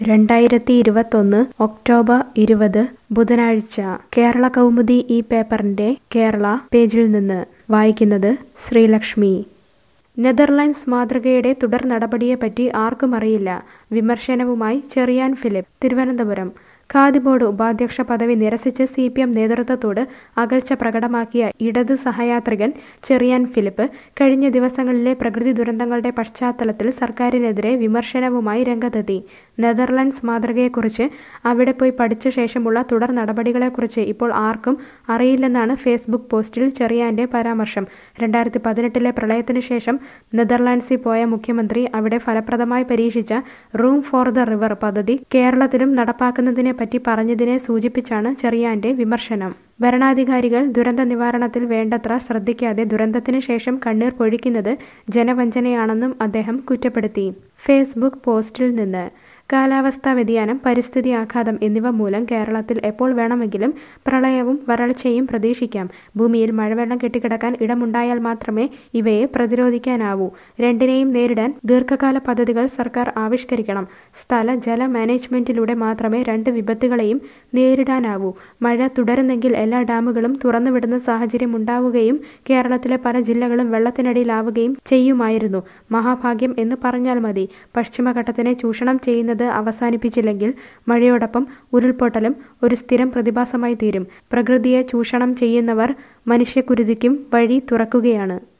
രണ്ടായിരത്തി ഇരുപത്തൊന്ന് ഒക്ടോബർ ഇരുപത് ബുധനാഴ്ച കേരള കൗമുദി ഈ പേപ്പറിന്റെ കേരള പേജിൽ നിന്ന് വായിക്കുന്നത് ശ്രീലക്ഷ്മി നെതർലാൻഡ്സ് മാതൃകയുടെ തുടർ നടപടിയെപ്പറ്റി ആർക്കും അറിയില്ല വിമർശനവുമായി ചെറിയാൻ ഫിലിപ്പ് തിരുവനന്തപുരം ഖാദി ബോർഡ് ഉപാധ്യക്ഷ പദവി നിരസിച്ച് സി പി എം നേതൃത്വത്തോട് അകൽച്ച പ്രകടമാക്കിയ ഇടത് സഹയാത്രികൻ ചെറിയാൻ ഫിലിപ്പ് കഴിഞ്ഞ ദിവസങ്ങളിലെ പ്രകൃതി ദുരന്തങ്ങളുടെ പശ്ചാത്തലത്തിൽ സർക്കാരിനെതിരെ വിമർശനവുമായി രംഗത്തെത്തി നെതർലാൻഡ്സ് മാതൃകയെക്കുറിച്ച് അവിടെ പോയി പഠിച്ച ശേഷമുള്ള തുടർ നടപടികളെക്കുറിച്ച് ഇപ്പോൾ ആർക്കും അറിയില്ലെന്നാണ് ഫേസ്ബുക്ക് പോസ്റ്റിൽ ചെറിയാന്റെ പരാമർശം രണ്ടായിരത്തി പതിനെട്ടിലെ പ്രളയത്തിനു ശേഷം നെതർലാൻഡ്സിൽ പോയ മുഖ്യമന്ത്രി അവിടെ ഫലപ്രദമായി പരീക്ഷിച്ച റൂം ഫോർ ദ റിവർ പദ്ധതി കേരളത്തിലും നടപ്പാക്കുന്നതിനെ പറ്റി പറഞ്ഞതിനെ സൂചിപ്പിച്ചാണ് ചെറിയാന്റെ വിമർശനം ഭരണാധികാരികൾ ദുരന്ത നിവാരണത്തിൽ വേണ്ടത്ര ശ്രദ്ധിക്കാതെ ദുരന്തത്തിന് ശേഷം കണ്ണീർ പൊഴിക്കുന്നത് ജനവഞ്ചനയാണെന്നും അദ്ദേഹം കുറ്റപ്പെടുത്തി ഫേസ്ബുക്ക് പോസ്റ്റിൽ നിന്ന് കാലാവസ്ഥാ വ്യതിയാനം പരിസ്ഥിതി ആഘാതം എന്നിവ മൂലം കേരളത്തിൽ എപ്പോൾ വേണമെങ്കിലും പ്രളയവും വരൾച്ചയും പ്രതീക്ഷിക്കാം ഭൂമിയിൽ മഴവെള്ളം കെട്ടിക്കിടക്കാൻ ഇടമുണ്ടായാൽ മാത്രമേ ഇവയെ പ്രതിരോധിക്കാനാവൂ രണ്ടിനെയും നേരിടാൻ ദീർഘകാല പദ്ധതികൾ സർക്കാർ ആവിഷ്കരിക്കണം സ്ഥല ജല മാനേജ്മെന്റിലൂടെ മാത്രമേ രണ്ട് വിപത്തുകളെയും നേരിടാനാവൂ മഴ തുടരുന്നെങ്കിൽ എല്ലാ ഡാമുകളും തുറന്നുവിടുന്ന സാഹചര്യം ഉണ്ടാവുകയും കേരളത്തിലെ പല ജില്ലകളും വെള്ളത്തിനടിയിലാവുകയും ചെയ്യുമായിരുന്നു മഹാഭാഗ്യം എന്ന് പറഞ്ഞാൽ മതി പശ്ചിമഘട്ടത്തിനെ ചൂഷണം ചെയ്യുന്നത് അവസാനിപ്പിച്ചില്ലെങ്കിൽ മഴയോടൊപ്പം ഉരുൾപൊട്ടലും ഒരു സ്ഥിരം പ്രതിഭാസമായി തീരും പ്രകൃതിയെ ചൂഷണം ചെയ്യുന്നവർ മനുഷ്യക്കുരുതിക്കും വഴി തുറക്കുകയാണ്